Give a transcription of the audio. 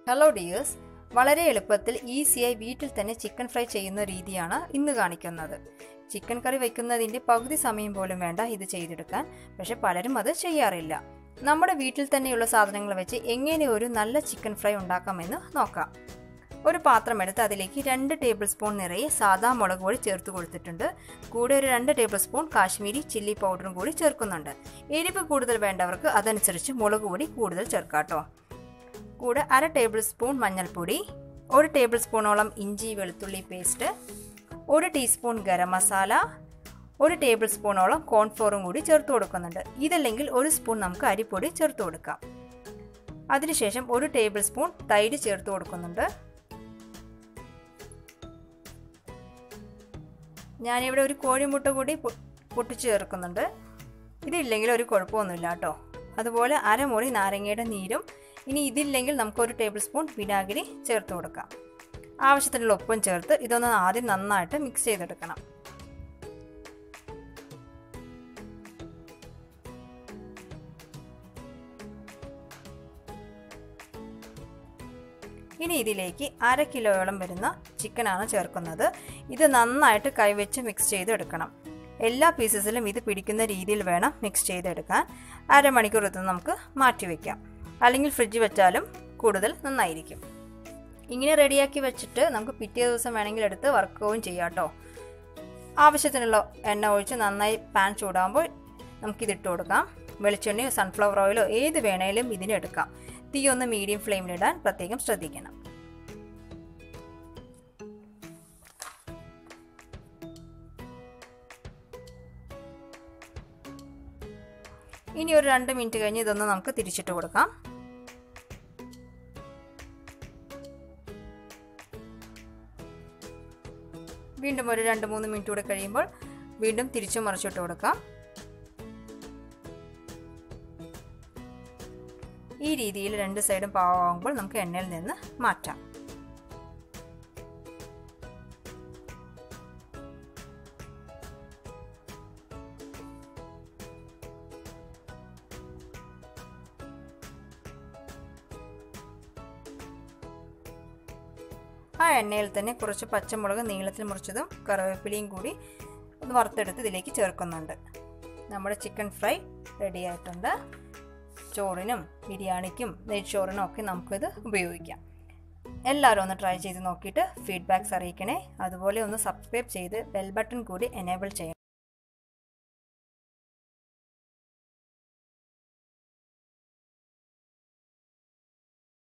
hello dears വളരെ എളുപ്പത്തിൽ ഈസിയായി വീട്ടിൽ തന്നെ ചിക്കൻ ഫ്രൈ ചെയ്യുന്ന രീതിയാണ് ഇന്ന് കാണിക്കുന്നത് ചിക്കൻ കറി വയ്ക്കുന്നതിൻ്റെ പകുതി സമയം പോലും വേണ്ട ഇത് ചെയ്തെടുക്കാൻ പക്ഷെ പലരും അത് ചെയ്യാറില്ല നമ്മുടെ വീട്ടിൽ തന്നെയുള്ള സാധനങ്ങൾ വെച്ച് എങ്ങനെ ഒരു നല്ല ചിക്കൻ ഫ്രൈ ഉണ്ടാക്കാമെന്ന് നോക്കാം ഒരു പാത്രം എടുത്ത് അതിലേക്ക് രണ്ട് ടേബിൾ സ്പൂൺ നിറയെ സാദാ മുളക് പൊടി ചേർത്ത് കൊടുത്തിട്ടുണ്ട് കൂടെ ഒരു രണ്ട് ടേബിൾ സ്പൂൺ കാശ്മീരി ചില്ലി പൗഡറും കൂടി ചേർക്കുന്നുണ്ട് എരിവ് കൂടുതൽ വേണ്ടവർക്ക് അതനുസരിച്ച് മുളക് പൊടി കൂടുതൽ ചേർക്കാട്ടോ കൂടെ അര ടേബിൾ സ്പൂൺ മഞ്ഞൾപ്പൊടി ഒരു ടേബിൾ സ്പൂണോളം ഇഞ്ചി വെളുത്തുള്ളി പേസ്റ്റ് ഒരു ടീസ്പൂൺ ഗരം മസാല ഒരു ടേബിൾ സ്പൂണോളം കോൺഫ്ലോറും കൂടി ചേർത്ത് കൊടുക്കുന്നുണ്ട് ഇതല്ലെങ്കിൽ ഒരു സ്പൂൺ നമുക്ക് അരിപ്പൊടി ചേർത്ത് കൊടുക്കാം അതിനുശേഷം ഒരു ടേബിൾ സ്പൂൺ തൈര് ചേർത്ത് കൊടുക്കുന്നുണ്ട് ഞാനിവിടെ ഒരു കോഴിമുട്ട കൂടി പൊട്ടിച്ച് ചേർക്കുന്നുണ്ട് ഇതില്ലെങ്കിൽ ഒരു കുഴപ്പമൊന്നുമില്ല കേട്ടോ അതുപോലെ അരമുറി നാരങ്ങയുടെ നീരും ഇനി ഇതില്ലെങ്കിൽ നമുക്ക് ഒരു ടേബിൾ സ്പൂൺ വിനാഗിരി ചേർത്ത് കൊടുക്കാം ആവശ്യത്തിനുള്ള ഉപ്പും ചേർത്ത് ഇതൊന്ന് ആദ്യം നന്നായിട്ട് മിക്സ് ചെയ്തെടുക്കണം ഇനി ഇതിലേക്ക് അര കിലോയോളം വരുന്ന ചിക്കനാണ് ചേർക്കുന്നത് ഇത് നന്നായിട്ട് കൈവച്ച് മിക്സ് ചെയ്തെടുക്കണം എല്ലാ പീസസിലും ഇത് പിടിക്കുന്ന രീതിയിൽ വേണം മിക്സ് ചെയ്തെടുക്കാൻ അരമണിക്കൂർ ഇത് നമുക്ക് മാറ്റി വയ്ക്കാം അല്ലെങ്കിൽ ഫ്രിഡ്ജ് വെച്ചാലും കൂടുതൽ നന്നായിരിക്കും ഇങ്ങനെ റെഡിയാക്കി വെച്ചിട്ട് നമുക്ക് പിറ്റേ ദിവസം വേണമെങ്കിൽ എടുത്ത് വർക്കുകയും ചെയ്യാം കേട്ടോ ആവശ്യത്തിനുള്ള എണ്ണ ഒഴിച്ച് നന്നായി പാൻ ചൂടാകുമ്പോൾ നമുക്കിതിട്ട് കൊടുക്കാം വെളിച്ചെണ്ണയോ സൺഫ്ലവർ ഓയിലോ ഏത് വേണേലും ഇതിനെടുക്കാം തീ ഒന്ന് മീഡിയം ഫ്ലെയിമിലിടാൻ പ്രത്യേകം ശ്രദ്ധിക്കണം ഇനി ഒരു രണ്ട് മിനിറ്റ് കഴിഞ്ഞ് ഇതൊന്ന് നമുക്ക് തിരിച്ചിട്ട് കൊടുക്കാം വീണ്ടും ഒരു രണ്ട് മൂന്ന് മിനിറ്റ് കൂടെ കഴിയുമ്പോൾ വീണ്ടും തിരിച്ചു മറിച്ചിട്ട് കൊടുക്കാം ഈ രീതിയിൽ രണ്ട് സൈഡും പാവമാകുമ്പോൾ നമുക്ക് എണ്ണയിൽ നിന്ന് മാറ്റാം ആ എണ്ണയിൽ തന്നെ കുറച്ച് പച്ചമുളക് നീളത്തിൽ മുറിച്ചതും കറിവേപ്പിലയും കൂടി ഒന്ന് വറുത്തെടുത്ത് ഇതിലേക്ക് ചേർക്കുന്നുണ്ട് നമ്മുടെ ചിക്കൻ ഫ്രൈ റെഡി ആയിട്ടുണ്ട് ചോറിനും ബിരിയാണിക്കും നെയ്ച്ചോറിനും ഒക്കെ നമുക്കിത് ഉപയോഗിക്കാം എല്ലാവരും ഒന്ന് ട്രൈ ചെയ്ത് നോക്കിയിട്ട് ഫീഡ്ബാക്ക്സ് അറിയിക്കണേ അതുപോലെ ഒന്ന് സബ്സ്ക്രൈബ് ചെയ്ത് ബെൽ ബട്ടൺ കൂടി എനേബിൾ ചെയ്യണം